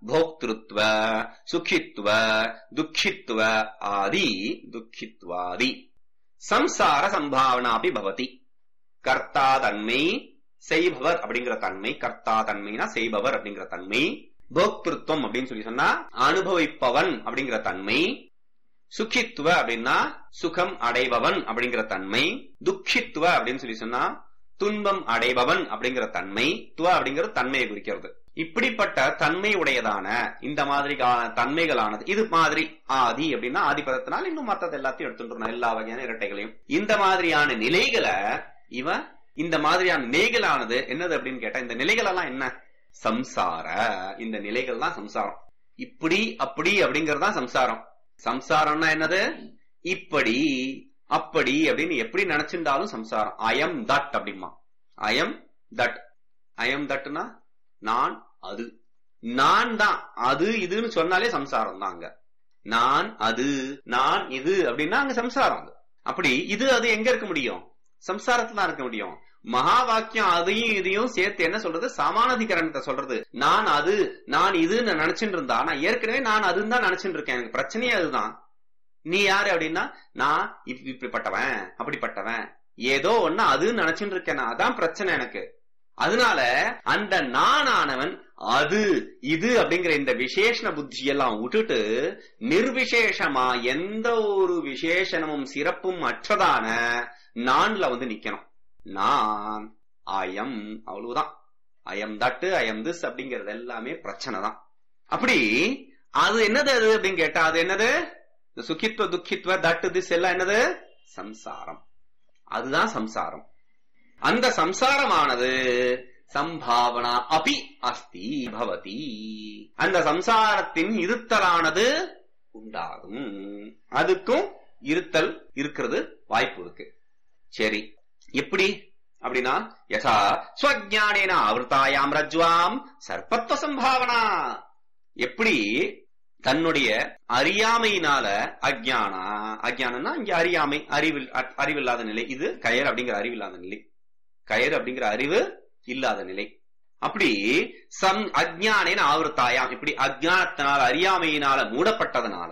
போக்திருத்வ சுகித்வ துக்கித்வ ஆதி துக்கித்வாதி சம்சார சம்பாவனாபி பவதி கர்த்தா தன்மை செய்பவர் அப்படிங்கிற தன்மை கர்த்தா தன்மைனா செய்பவர் அப்படிங்கிற தன்மை போக்திருத்தம் அப்படின்னு சொல்லி சொன்னா அனுபவிப்பவன் அப்படிங்கிற தன்மை சுகித்துவ அப்படின்னா சுகம் அடைபவன் அப்படிங்கிற தன்மை துக்கித்துவ அப்படின்னு சொல்லி சொன்னா துன்பம் அடைபவன் அப்படிங்கிற தன்மை துவ அப்படிங்கிற தன்மையை குறிக்கிறது இப்படிப்பட்ட தன்மை உடையதான இந்த மாதிரி தன்மைகளானது இது மாதிரி ஆதி அப்படின்னா ஆதிபதத்தினால் இன்னும் மத்தது எல்லாத்தையும் எடுத்துட்டு எல்லா வகையான இரட்டைகளையும் இந்த மாதிரியான நிலைகளை இவன் இந்த மாதிரியான நிலைகளானது என்னது அப்படின்னு கேட்டா இந்த நிலைகள் எல்லாம் என்ன சம்சார இந்த நிலைகள் தான் சம்சாரம் இப்படி அப்படி அப்படிங்கறதா சம்சாரம் சம்சாரம்னா என்னது இப்படி அப்படி அப்படின்னு எப்படி நினைச்சிருந்தாலும் சம்சாரம் அயம் தட் அப்படிமா அயம் தட் அயம் தட்னா நான் அது நான் தான் அது இதுன்னு சொன்னாலே சம்சாரம் தான் அங்க நான் அது நான் இது அப்படின்னா அங்க சம்சாரம் அது அப்படி இது அது எங்க இருக்க முடியும் சம்சாரத்துல தான் இருக்க முடியும் மகா வாக்கியம் அதையும் இதையும் சேர்த்து என்ன சொல்றது சமானாதிகரணத்தை சொல்றது நான் அது நான் இதுன்னு நினைச்சுட்டு இருந்தா நான் ஏற்கனவே நான் அதுன்னு தான் நினைச்சுட்டு இருக்கேன் எனக்கு பிரச்சனையே அதுதான் நீ யாரு அப்படின்னா நான் இப்படிப்பட்டவன் அப்படிப்பட்டவன் ஏதோ ஒன்னு அதுன்னு நினைச்சுட்டு இருக்கேன் அதான் பிரச்சனை எனக்கு அதனால அந்த நானானவன் அது இது அப்படிங்கிற இந்த விசேஷண புத்தி எல்லாம் விட்டுட்டு நிர்விசேஷமா எந்த ஒரு விசேஷணமும் சிறப்பும் அற்றதான நான்ல வந்து நிக்கணும் நான் அயம் அவ்வளவுதான் அயம் தட்டு அயம் திஸ் அப்படிங்கறது எல்லாமே பிரச்சனை தான் அப்படி அது என்னது அது அப்படின்னு கேட்டா அது என்னது இந்த சுகித்வ துக்கித்வ தட்டு திஸ் எல்லாம் என்னது சம்சாரம் அதுதான் சம்சாரம் அந்த சம்சாரமானது சம்பாவனா அபி அஸ்தி பவதி அந்த சம்சாரத்தின் இருத்தலானது உண்டாகும் அதுக்கும் இருத்தல் இருக்கிறது வாய்ப்பு இருக்கு சரி எப்படி அப்படின்னா யசா ஸ்வஜானேன ஆவர்த்தாயாம் ரஜ்வாம் சர்ப்பத்துவ சம்பாவனா எப்படி தன்னுடைய அறியாமையினால அஜானா அஜானம்னா இங்க அறியாமை அறிவில் அறிவில்லாத நிலை இது கயர் அப்படிங்கிற அறிவில்லாத நிலை கயர் அப்படிங்கிற அறிவு இல்லாத நிலை அப்படி சம் அஜானேன ஆவர்த்தாயாம் இப்படி அஜானத்தினால அறியாமையினால மூடப்பட்டதனால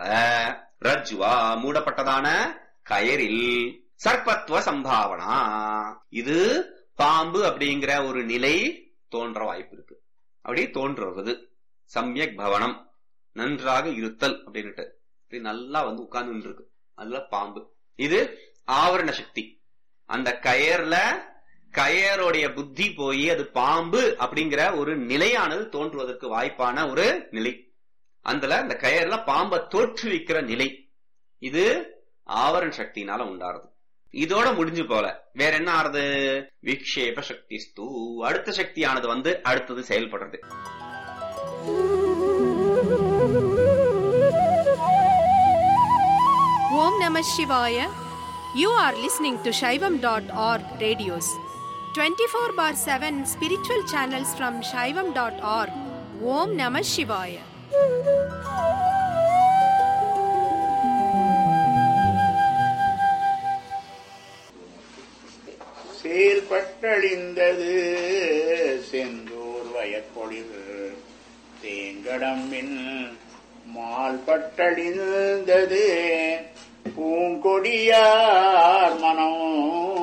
ரஜ்வா மூடப்பட்டதான கயரில் சர்ப்பத்துவ சம்பாவனா இது பாம்பு அப்படிங்கிற ஒரு நிலை தோன்ற வாய்ப்பு இருக்கு அப்படி தோன்றுவது சமயக் பவனம் நன்றாக இருத்தல் அப்படின்னுட்டு இப்படி நல்லா வந்து உட்கார்ந்து இருக்கு அதுல பாம்பு இது ஆவரண சக்தி அந்த கயர்ல கயருடைய புத்தி போய் அது பாம்பு அப்படிங்கிற ஒரு நிலையானது தோன்றுவதற்கு வாய்ப்பான ஒரு நிலை அதுல அந்த கயர்ல பாம்பை தோற்றுவிக்கிற நிலை இது ஆவரண சக்தினால உண்டாருது இதோட முடிஞ்சு போல வேற என்ன ஆறுது விக்ஷேப சக்தி ஸ்தூ அடுத்த சக்தியானது வந்து அடுத்தது செயல்படுறது Om Namah Shivaya. You are listening to Shaivam.org radios. 24 bar 7 spiritual channels from Shaivam.org. Om Namah Shivaya. செயல்பட்டழிந்தது Senthur வயற்கொழில் தேங்கடம்பின் மால்பட்டழிந்தது பூங்கொடியார் மனம்